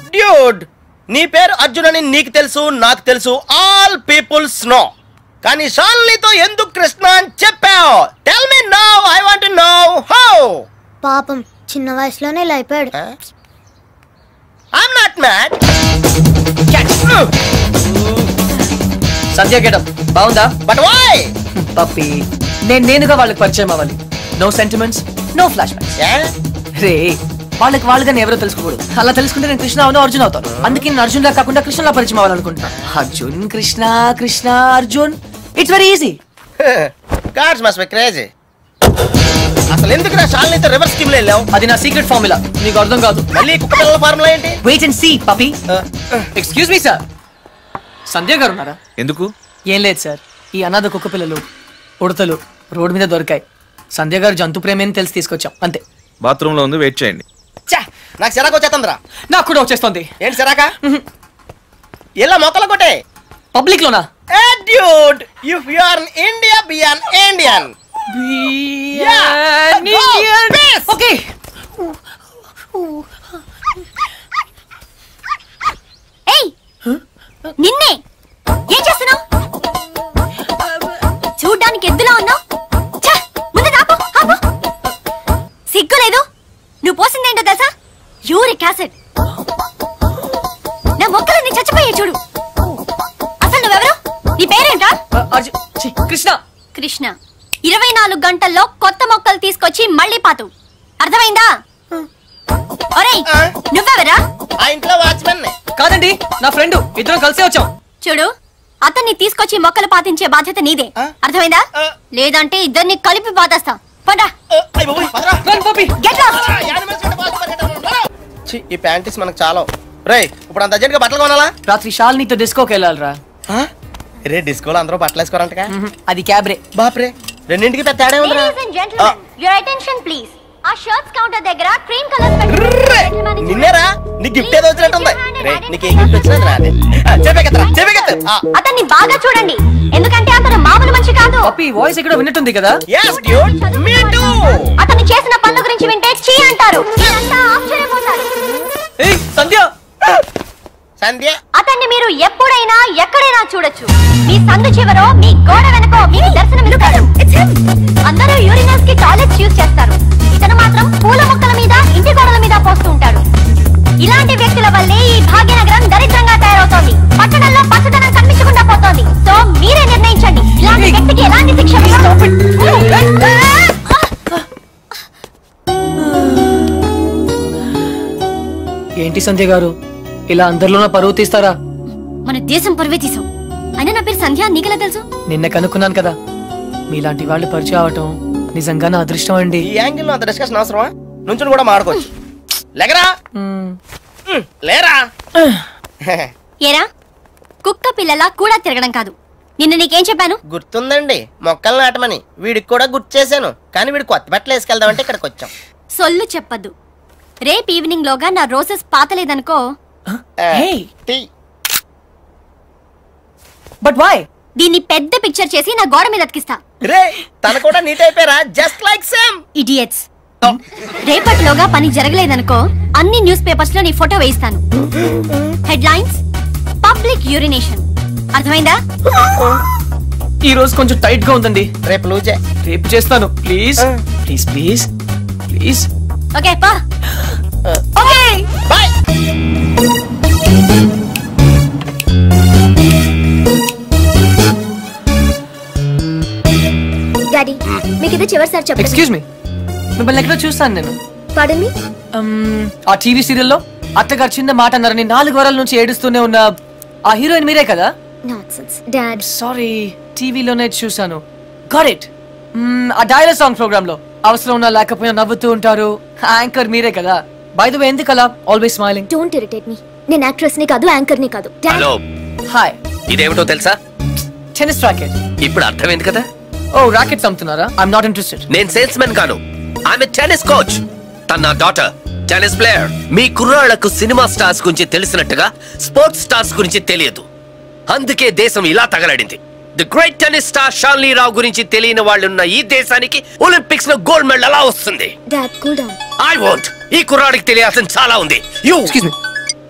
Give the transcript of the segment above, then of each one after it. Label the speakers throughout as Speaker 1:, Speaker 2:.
Speaker 1: Dude నీ పేరు అర్జున్ అని నీకు తెలుసు నాకు తెలుసు ఆల్ పీపుల్స్ నో కానీ షాల్నీతో ఎందుకు కృష్ణ అని చెప్పావు tell me no I want know how
Speaker 2: పాపం చిన్న వయసులోనే ఇలా అయిపోయాడు
Speaker 1: I'm not mad
Speaker 3: Sandhya getup బాగుందా
Speaker 1: బట్ వై
Speaker 3: పప్పి నేను నేనుగా వాళ్ళకి పరిచయం అవ్వాలి no sentiments no flashbacks రే వాళ్ళకి వాళ్ళుగా ఎవరో తెలుసుకోకూడదు అలా తెలుసుకుంటే నేను కృష్ణ అవును అర్జున్ అవుతాను అందుకే నేను అర్జున్ లా కాకుండా కృష్ణలా పరిచయం అవ్వాలనుకుంటున్నాను Arjun Krishna Krishna Arjun it's very easy
Speaker 1: cards must be crazy అసలు ఎందుకు నా షాల్నీతో రివర్స్ స్కీమ్ లో వెళ్ళావు
Speaker 3: అది నా సీక్రెట్ ఫార్ములా నీకు అర్థం కాదు
Speaker 1: మళ్ళీ కుక్క పిల్లల ఫార్ములా ఏంటి
Speaker 3: wait and see puppy excuse me sir Sandhya garu ఉన్నారా
Speaker 4: ఎందుకు
Speaker 3: ఏం లేదు సార్ ఈ అనాథ కుక్క పిల్లలు ఉడతలు రోడ్డు మీద దొరికాయి సంధ్య గారు జంతు ప్రేమని తెలిసి తీసుకొచ్చాం అంతే
Speaker 4: బాత్రూమ్ లో ఉంది వెయిట్ చేయండి
Speaker 1: ఛా, నాకు సిరాకు వచ్చేస్తుందిరా
Speaker 3: నాకు కూడా వచ్చేస్తుంది
Speaker 1: ఏంటి సిరాక ఇలా మొక్కలు కొట్టే
Speaker 3: పబ్లిక్ లోనా
Speaker 1: ఏ dude if you are in India be an Indian
Speaker 3: okay
Speaker 2: ఏయ్ నిన్నే ఏం చేస్తున్నావు చూడ్డానికి ఎద్దులా ఉన్నావు ఛ, ముందు ఆపు, ఆపు. సిగ్గు లేదు నువ్వు పోసిందేంటో తెలుసా యూరిక్ యాసిడ్ నా మొక్కలన్నీ చచ్చిపోయాయి చూడు అసలు నువ్వెవరు నీ పేరేంటా
Speaker 3: కృష్ణ
Speaker 2: కృష్ణ ఇరవై నాలుగు గంటల్లో కొత్త మొక్కలు తీసుకొచ్చి మళ్ళీ పాతు అర్థమైందా ఒరేయ్ నువ్వెవరా
Speaker 1: ఆ ఇంట్లో వాచ్మెన్
Speaker 3: కాదండి నా ఫ్రెండ్ ఇద్దరం కలిసే వచ్చాం
Speaker 2: చూడు అతన్ని తీసుకొచ్చి మొక్కలు పాతించే బాధ్యత నీదే అర్థమైందా లేదంటే ఇద్దరిని కలిపి పాతేస్తా పండా గెట్
Speaker 1: ఛీ, ఈ ప్యాంటీస్ మనకు చాలా రేయ్ ఇప్పుడు అంత అర్జెంట్ గా బట్టలు కొనాలా
Speaker 3: రాత్రి షాల్నీతో డిస్కోకి వెళ్ళాలిరా
Speaker 1: రే డిస్కోలో అందరూ బట్టలు వేసుకోరంటగా
Speaker 3: అది క్యాబ్రే
Speaker 1: బాప్రే రెండింటికి పెద్ద తేడా ఉందిరా
Speaker 2: Ladies and gentlemen, your attention please. ఆ షర్ట్స్ కౌంటర్ దగ్గర క్రీమ్ కలర్స్
Speaker 1: నిన్నేరా నీ గిఫ్ట్ ఏదో వచ్చినట్టుంది రే నీకు ఏ గిఫ్ట్ వచ్చినది రాదే చెప్పే కదా చెప్పే కదా
Speaker 2: అతన్ని బాగా చూడండి ఎందుకంటే అతను మామూలు మనిషి కాదు
Speaker 3: పప్పి వాయిస్ ఎక్కడో విన్నట్టుంది కదా
Speaker 1: yes dude me too
Speaker 2: అతను చేసిన పనుల గురించి వింటే చీ అంటారు మీరంతా ఆశ్చర్యపోతారు
Speaker 3: ఏయ్ సంధ్య
Speaker 1: సంధ్య
Speaker 2: అతన్ని మీరు ఎప్పుడైనా ఎక్కడైనా చూడొచ్చు మీ సందు చివరో మీ గోడ వెనకో మీకు దర్శనమిస్తారు అందరూ యూరినల్స్ కి టాయిలెట్స్ యూజ్ చేస్తారు ఇతను మాత్రం పూల మొక్కల మీద ఇంటి గోడల మీద పోస్తూ ఉంటాడు ఇలాంటి వ్యక్తుల వల్లే ఈ భాగ్యనగరం దరిద్రంగా తయారవుతోంది పట్టణంలో పచ్చదనం కనిపించకుండా పోతోంది సో మీరే నిర్ణయించండి ఇలాంటి వ్యక్తికి ఎలాంటి శిక్ష వేయాలో.
Speaker 3: ఏంటి సంధ్య గారు ఇలా అందరిలోనూ పరువు తీస్తారా
Speaker 2: మన దేశం పరువే తీసాం అయినా నా పేరు సంధ్య నీకెలా తెలుసు
Speaker 3: నిన్న కనుక్కున్నాను కదా మీలాంటి వాళ్ళు పరిచయం అవటం నిజంగా నా అదృష్టం అండి
Speaker 1: ఈ యాంగిల్ లో అంత డిస్కషన్ అవసరమా నుంచుని కూడా మాడుకోవచ్చు లేకరా ఉమ్, లేరా
Speaker 2: ఏరా కుక్క పిల్లలా కూడా తిరగడం కాదు నిన్న నీకేం చెప్పాను
Speaker 1: గుర్తుందండి మొక్కలు నాటమని వీడికి కూడా గుర్తు చేశాను కానీ వీడు కొత్త బట్టలు వేసుకెళ్దామంటే ఇక్కడికి వచ్చాం
Speaker 2: సొల్లు చెప్పద్దు రేపు ఈవినింగ్ లోగా నా రోజెస్ పాతలేదనుకో
Speaker 3: బట్ వై
Speaker 2: దీన్ని పెద్ద పిక్చర్ చేసి నా గోడ మీద అతికిస్తా
Speaker 1: రే తన కూడా నీట్ అయిపోయారా జస్ట్ లైక్ సేమ్
Speaker 2: ఇడియట్స్ రేపటిలోగా పని జరగలేదనుకో అన్ని న్యూస్ పేపర్స్ లో నీ ఫోటో వేయిస్తాను హెడ్లైన్స్ పబ్లిక్ యూరినేషన్ అర్థమైందా
Speaker 3: ఈ రోజు కొంచెం టైట్ గా ఉందండి
Speaker 1: రేపు లూజే
Speaker 3: రేపు చేస్తాను please please please please
Speaker 2: okay పా ఓకే
Speaker 1: బాయ్
Speaker 2: డాడీ మీకు ఇది చివరిసారి చెప్పండి
Speaker 3: ఎక్స్క్యూజ్ మీ మిమ్మల్ని ఎక్కడో చూస్తాను నేను
Speaker 2: పడమి
Speaker 3: Um, ఆ టీవీ సీరియల్లో అత్తగారు చిన్న మాట అన్నారని నాలుగు వారాల నుంచి ఏడుస్తూనే ఉన్న ఆ హీరోయిన్ మీరే కదా
Speaker 2: నాన్సెన్స్ డాడ్
Speaker 3: సారీ టీవీలోనే చూసాను గాట్ ఇట్ ఆ డైలాగ్ సాంగ్ ప్రోగ్రామ్ లో అవసరం ఉన్నా లేకపోయినా నవ్వుతూ ఉంటారు యాంకర్ మీరే కదా బై ద వే ఎందుకు అలా always smiling
Speaker 2: don't irritate me నేను యాక్ట్రెస్ ని కాదు యాంకర్ ని కాదు
Speaker 5: హలో
Speaker 3: హాయ్
Speaker 5: ఇదేమిటో తెలుసా
Speaker 3: టెన్నిస్ రాకెట్
Speaker 5: ఇప్పుడు అర్థమైంది కదా
Speaker 3: ఓ రాకెట్స్ అమ్ముతున్నారా ఐఎమ్ నాట్ ఇంట్రెస్టెడ్
Speaker 5: నేను సేల్స్ మెన్ కాను ఆమె టెన్నిస్ కోచ్ తన నా డాటర్ టెన్నిస్ ప్లేయర్ మీ కుర్రాళ్లకు సినిమా స్టార్స్ గురించి తెలిసినట్టుగా స్పోర్ట్స్ స్టార్స్ గురించి తెలియదు అందుకే దేశం ఇలా తగలడింది the great tennis star Shanli Rao గురించి తెలియని వాళ్ళున్న ఈ దేశానికి ఒలింపిక్స్ లో గోల్డ్ మెడల్ ఎలా వస్తుంది
Speaker 2: dad cool down
Speaker 5: I want ఈ కుర్రాడికి తెలియాల్సిన చాలా ఉంది you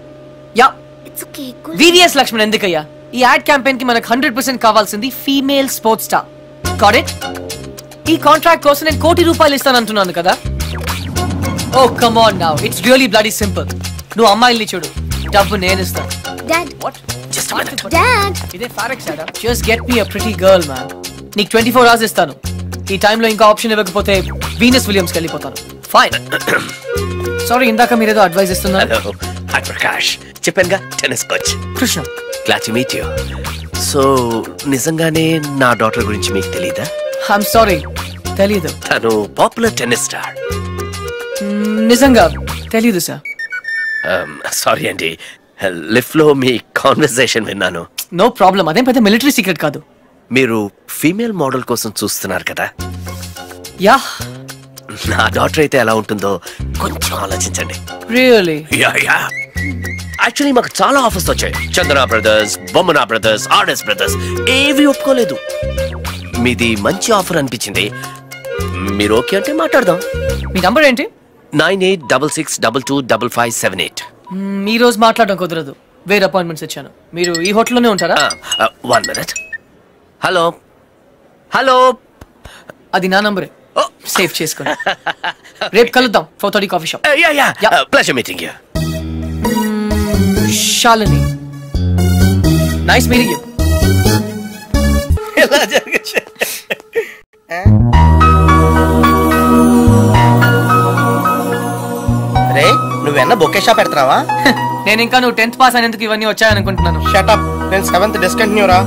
Speaker 3: yeah
Speaker 2: it's okay
Speaker 3: VVS Laxman ఎందుకయ్యా ఈ యాడ్ క్యాంపెయిన్ కి మనకు హండ్రెడ్ పర్సెంట్ కావాల్సింది female sports star got it ఈ కాంట్రాక్ట్ కోసం నేను కోటి రూపాయలు ఇస్తాను అంటున్నాను కదా oh come on now it's really bloody simple నువ్వు అమ్మాయిల్ని చూడు డబ్బు నేను ఇస్తాను
Speaker 2: డాడ్
Speaker 3: వాట్ జస్ట్
Speaker 2: డాడ్
Speaker 3: ఇదే ఫారెక్స్ యాడా just get me a pretty girl man నీకు ట్వంటీ ఫోర్ అవర్స్ ఇస్తాను ఈ టైంలో ఇంకా ఆప్షన్ ఇవ్వకపోతే వీనస్ విలియమ్స్కి వెళ్ళిపోతాను ఫైన్ సారీ ఇందాక మీరేదో అడ్వైస్ ఇస్తున్నారు
Speaker 5: హలో హాయ్ ప్రకాష్ చెప్పానుగా tennis coach
Speaker 3: Krishna
Speaker 5: glad to meet you so నిజంగానే నా డాటర్ గురించి మీకు తెలీదా
Speaker 3: ఐఎమ్ సారీ తెలీదు
Speaker 5: తను పాపులర్ టెన్నిస్ స్టార్
Speaker 3: మ్, నిజంగా తెలీదు సార్
Speaker 5: సారీ అండి లిఫ్ట్ లో మీ కాన్వర్సేషన్ విన్నాను
Speaker 3: నో ప్రాబ్లం అదేం పెద్ద మిలిటరీ సీక్రెట్ కాదు
Speaker 5: మీరు ఫీమేల్ మోడల్ కోసం చూస్తున్నారు కదా
Speaker 3: యా
Speaker 5: నా డాటర్ అయితే ఎలా ఉంటుందో కొంచెం ఆలోచించండి
Speaker 3: రియలీ
Speaker 5: యా యా యాక్చువల్లీ మాకు చాలా ఆఫర్స్ వచ్చాయి Chandana brothers Bommana brothers RS brothers ఏవి ఒప్పుకోలేదు మీది మంచి ఆఫర్ అనిపించింది మీరు ఓకే అంటే మాట్లాడదాం
Speaker 3: మీ నంబర్ ఏంటి
Speaker 5: nine eight double six double two double five seven eight
Speaker 3: hmm, ఈ రోజు మాట్లాడడం కుదరదు వేరే అపాయింట్మెంట్స్ ఇచ్చాను మీరు ఈ హోటల్లోనే ఉంటారా
Speaker 5: వన్ మినిట్ హలో హలో
Speaker 3: అది నా నంబరే సేవ్ చేసుకోండి రేపు కలుద్దాం four thirty coffee shop
Speaker 5: yeah yeah
Speaker 3: Yeah.
Speaker 5: Pleasure meeting you
Speaker 3: Shalini nice meeting you
Speaker 1: ఇలా జరిగింది రే నువ్వెన్న బొకే షాప్ పెడుతున్నావా
Speaker 3: నేను ఇంకా నువ్వు టెన్త్ పాస్ అయినందుకు ఇవన్నీ వచ్చాయనుకుంటున్నాను
Speaker 1: షటప్ నేను సెవెంత్ డిస్కంటిన్యూ రా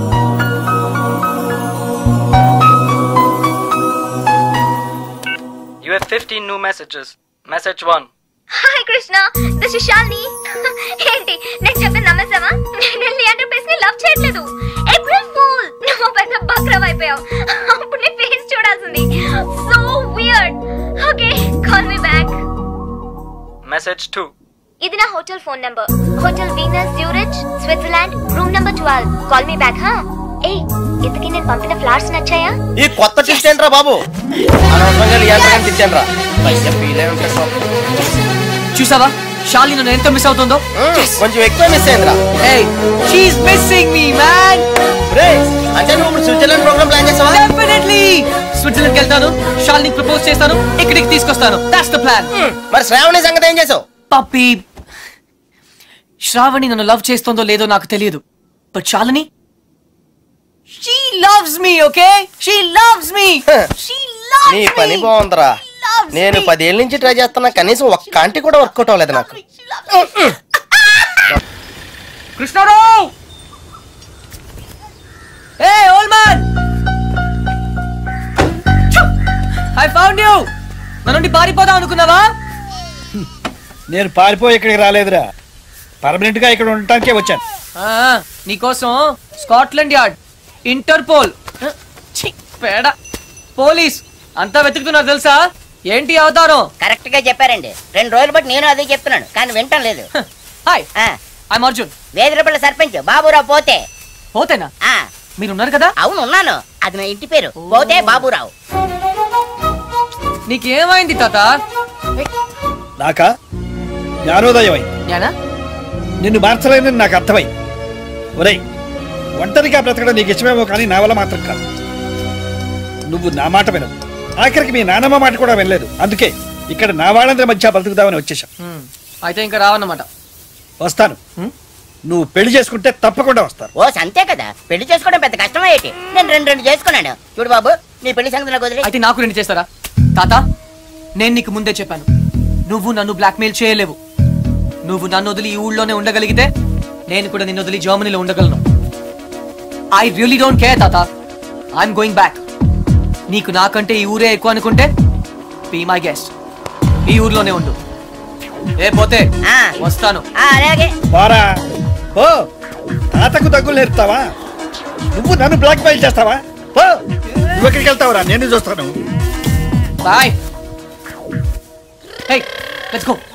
Speaker 4: You have 15 new messages. Message 1.
Speaker 2: Hi Krishna this is Shalini ఏంటి నేను చెప్పింది నమ్మేసావా నేను లియాండర్ పేస్ ని లవ్ చేయట్లేదు ఏప్రిల్ ఫూల్ నువ్వు పెద్ద బక్రవ్ అయిపోయావు అప్పుడు నీ ఫేస్ చూడాల్సింది so weird okay call me back
Speaker 4: Message 2.
Speaker 2: ఇది నా hotel phone number hotel Venus Zurich Switzerland room number 12 call me back హా ఏ ఇంతకీ నేను పంపిన ఫ్లవర్స్ నచ్చాయా
Speaker 1: ఈ కొత్త ట్విస్ట్ ఏంట్రా బాబు అనవసరంగా లియాండ్రని తిట్టానురా పైగా ఫీల్ అయి ఉంటాడు పాపం.
Speaker 3: చూసావా శాలిని నన్ను ఎంత మిస్ అవుతుందో
Speaker 1: మ్మ్, కొంచెం ఎక్కువ మిస్ అయిందిరా
Speaker 3: Hey, she's missing me, man.
Speaker 1: రే అంటే నువ్వు ఇప్పుడు స్విట్జర్లాండ్ ప్రోగ్రామ్ ప్లాన్ చేసావా
Speaker 3: Definitely. స్విట్జర్లాండ్కి వెళ్తాను శాలిని ప్రపోజ్ చేస్తాను ఇక్కడికి తీసుకొస్తాను దాట్స్ ద ప్లాన్
Speaker 1: మ్మ్, మరి శ్రావణి సంగతి ఏం చేసావు
Speaker 3: పప్పి శ్రావణి నన్ను లవ్ చేస్తుందో లేదో నాకు తెలియదు but Shalini she loves me okay she loves me she loves
Speaker 1: నీ పని బాగుందిరా నేను పదేళ్ళ నుంచి ట్రై చేస్తున్నా కనీసం ఒక్క ఆంటీ కూడా వర్కౌట్ అవ్వలేదు నాకు
Speaker 3: Krishnarao hey old man I found you నా నుండి పారిపోదాం అనుకున్నావా
Speaker 6: నేను పారిపోయి ఇక్కడికి రాలేదురా పర్మనెంట్ గా ఇక్కడ ఉండటానికే వచ్చాను
Speaker 3: ఆ, నీకోసం స్కాట్లాండ్ యార్డ్ ఇంటర్పోల్ ఛీ, పేడ పోలీస్ అంతా వెతుకుతున్నారు తెలుసా ఏంటి అవతారం
Speaker 7: కరెక్ట్ గా చెప్పారండి రెండు రోజులు బట్టి నేను అదే చెప్తున్నాను కానీ వింటం లేదు
Speaker 3: హాయ్
Speaker 7: ఆ,
Speaker 3: ఐమ్ అర్జున్
Speaker 7: వేదిరపల్లి సర్పంచ్ బాబురావు పోతే
Speaker 3: పోతేనా
Speaker 7: ఆ
Speaker 3: మీరున్నారు కదా
Speaker 7: అవును ఉన్నాను అది నా ఇంటి పేరు పోతే బాబురావు
Speaker 3: నీకేమైంది తాత
Speaker 6: నాకా జ్ఞానోదయం అయింది
Speaker 3: జ్ఞానా
Speaker 6: నిన్ను మార్చలేనని నాకు అర్థమైంది ఒరేయ్ ఒంటరిగా బ్రతకడం నీకు ఇష్టమేమో కానీ నా వల్ల మాత్రం కాదు నువ్వు నా మాట వినవు ఆఖరికి మీ నానమ్మ మాట కూడా వినలేదు అందుకే ఇక్కడ నా వాళ్ళందరి మధ్య బ్రతుకుదామని వచ్చేసాం
Speaker 3: హ్మ్, అయితే ఇంకా రావన్నమాట
Speaker 6: వస్తాను నువ్వు పెళ్లి చేసుకుంటే తప్పకుండా వస్తాను
Speaker 7: ఓ అంతే కదా పెళ్లి చేసుకోవడం పెద్ద కష్టం ఏంటి నేను రెండు రెండు చేసుకున్నాను చూడు బాబు నీ పెళ్లి సంగతి నాకు వదిలే
Speaker 3: అయితే నాకు రెండు చేస్తారా తాత నేను నీకు ముందే చెప్పాను నువ్వు నన్ను బ్లాక్మెయిల్ చేయలేవు నువ్వు నన్ను వదిలి ఈ ఊళ్ళోనే ఉండగలిగితే నేను కూడా నిన్ను వదిలి జర్మనీలో ఉండగలను ఐ రియలీ డోంట్ కేర్ తాత ఐఎమ్ గోయింగ్ బ్యాక్ నీకు నాకంటే ఈ ఊరే ఎక్కువ అనుకుంటే బీ మై గెస్ట్ ఈ ఊర్లోనే ఉండు ఏ పోతే
Speaker 7: ఆ.
Speaker 3: వస్తాను
Speaker 7: ఆ, అలాగే
Speaker 6: పోరా ఓ తాతకు దగ్గులు నేర్పుతావా నువ్వు నన్ను బ్లాక్ మెయిల్ చేస్తావా పో నువ్వు ఎక్కడికి వెళ్తావురా నేను చూస్తాను
Speaker 3: బాయ్ హే లెట్స్ గో